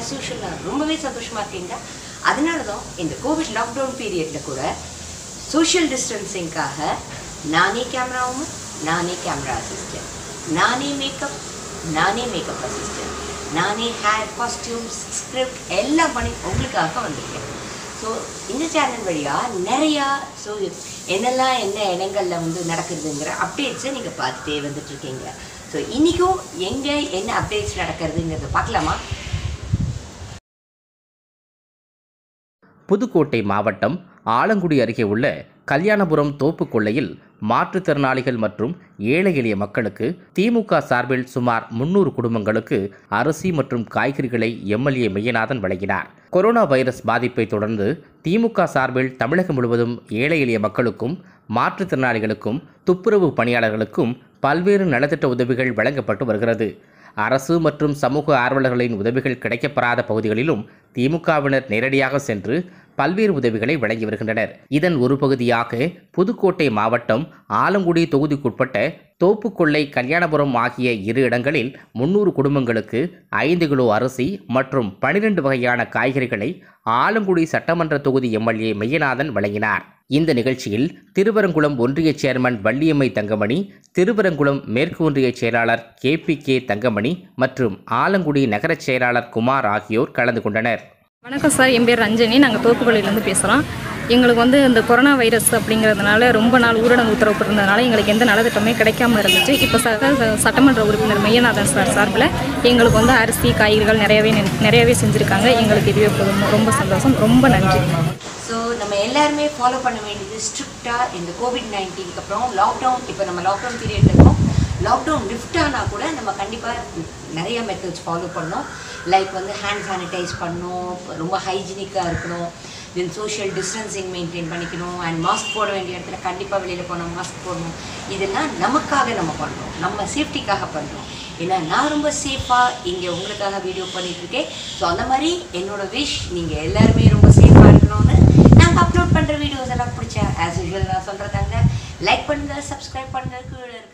as usual நான் ரொம்பவே சந்தோஷமாக இருக்கீங்க அதனால தான் இந்த கோவிட் லாக்டவுன் பீரியடில் கூட சோஷியல் டிஸ்டன்சிங்காக நானே கேமராவும் நானே கேமரா அசிஸ்டன்ட் நானே மேக்கப் நானே மேக்கப் அசிஸ்டன்ட் நானே ஹேர் காஸ்டியூம்ஸ் ஸ்கிரிப்ட் எல்லாம் பண்ணி உங்களுக்காக வந்திருக்கேன் ஸோ இந்த சேனல் வழியாக நிறையா ஸோ என்னெல்லாம் என்ன இடங்களில் வந்து நடக்குதுங்கிற அப்டேட்ஸை நீங்கள் பார்த்துட்டே வந்துட்டுருக்கீங்க ஸோ இன்றைக்கும் எங்கே என்ன அப்டேட்ஸ் நடக்கிறதுங்கிறத பார்க்கலாமா புதுக்கோட்டை மாவட்டம் ஆலங்குடி அருகே உள்ள கல்யாணபுரம் தோப்பு கொள்ளையில் மாற்றுத்திறனாளிகள் மற்றும் ஏழை எளிய மக்களுக்கு திமுக சார்பில் சுமார் முன்னூறு குடும்பங்களுக்கு அரிசி மற்றும் காய்கறிகளை எம்எல்ஏ மெய்யநாதன் வழங்கினார் கொரோனா வைரஸ் பாதிப்பை தொடர்ந்து திமுக சார்பில் தமிழகம் முழுவதும் ஏழை எளிய மக்களுக்கும் மாற்றுத்திறனாளிகளுக்கும் துப்புரவு பணியாளர்களுக்கும் பல்வேறு நலத்திட்ட உதவிகள் வழங்கப்பட்டு வருகிறது அரசு மற்றும் சமூக ஆர்வலர்களின் உதவிகள் கிடைக்கப்பெறாத பகுதிகளிலும் திமுகவினர் நேரடியாக சென்று பல்வேறு உதவிகளை வழங்கி வருகின்றனர் இதன் ஒரு பகுதியாக புதுக்கோட்டை மாவட்டம் ஆலங்குடி தொகுதிக்குட்பட்ட தோப்புக்கொள்ளை கல்யாணபுரம் ஆகிய இரு இடங்களில் முன்னூறு குடும்பங்களுக்கு ஐந்து கிலோ அரிசி மற்றும் பனிரெண்டு வகையான காய்கறிகளை ஆலங்குடி சட்டமன்ற தொகுதி எம்எல்ஏ மெய்யநாதன் வழங்கினார் இந்த நிகழ்ச்சியில் திருவரங்குளம் ஒன்றிய சேர்மன் வள்ளியம்மை தங்கமணி திருவரங்குளம் மேற்கு ஒன்றிய செயலாளர் கே பி கே தங்கமணி மற்றும் ஆலங்குடி நகரச் செயலாளர் குமார் ஆகியோர் கலந்து கொண்டனர் வணக்கம் சார் என் பேர் ரஞ்சனி நாங்கள் தோப்புக்கொள்ளையிலேருந்து பேசுகிறோம் எங்களுக்கு வந்து இந்த கொரோனா வைரஸ் அப்படிங்கிறதுனால ரொம்ப நாள் ஊரடங்கு உத்தரவு போட்டிருந்ததுனால எங்களுக்கு எந்த நலத்திட்டமே கிடைக்காம இருந்துச்சு இப்போ சட்ட சட்டமன்ற உறுப்பினர் மெய்யநாதன் சார் சார்பில் எங்களுக்கு வந்து அரிசி காய்கறிகள் நிறையவே நெ- நிறையவே செஞ்சுருக்காங்க எங்களுக்கு இதுவே போதும் ரொம்ப சந்தோஷம் ரொம்ப நன்றி ஸோ நம்ம எல்லாருமே ஃபாலோ பண்ண வேண்டியது ஸ்ட்ரிக்டாக இந்த கோவிட் நைன்டீனுக்கு அப்புறம் லாக்டவுன் இப்போ நம்ம லாக்டவுன் பீரியட் இருக்கோம் லாக்டவுன் லிஃப்ட் ஆனால் கூட நம்ம கண்டிப்பாக நிறைய மெத்தட்ஸ் ஃபாலோ பண்ணோம் லைக் வந்து ஹேண்ட் சானிடைஸ் பண்ணணும் ரொம்ப ஹைஜீனிக்காக இருக்கணும் தென் சோஷியல் டிஸ்டன்சிங் மெயின்டைன் பண்ணிக்கணும் அண்ட் மாஸ்க் போட வேண்டிய இடத்துல கண்டிப்பாக வெளியில் போனோம் மாஸ்க் போடணும் இதெல்லாம் நமக்காக நம்ம பண்ணுறோம் நம்ம சேஃப்டிக்காக பண்ணுறோம் ஏன்னா நான் ரொம்ப சேஃபாக இங்கே உங்களுக்காக வீடியோ பண்ணிகிட்ருக்கேன் ஸோ அந்த மாதிரி என்னோட விஷ் நீங்கள் எல்லாருமே ரொம்ப சேஃபாக இருக்கணும்னு நாங்கள் அப்லோட் பண்ணுற வீடியோஸ் எல்லாம் பிடிச்சா ஆஸ் யூஷுவல் நான் சொல்கிறதாங்க லைக் பண்ணுங்கள் சப்ஸ்கிரைப் பண்ணுங்கள் கீழே இருக்க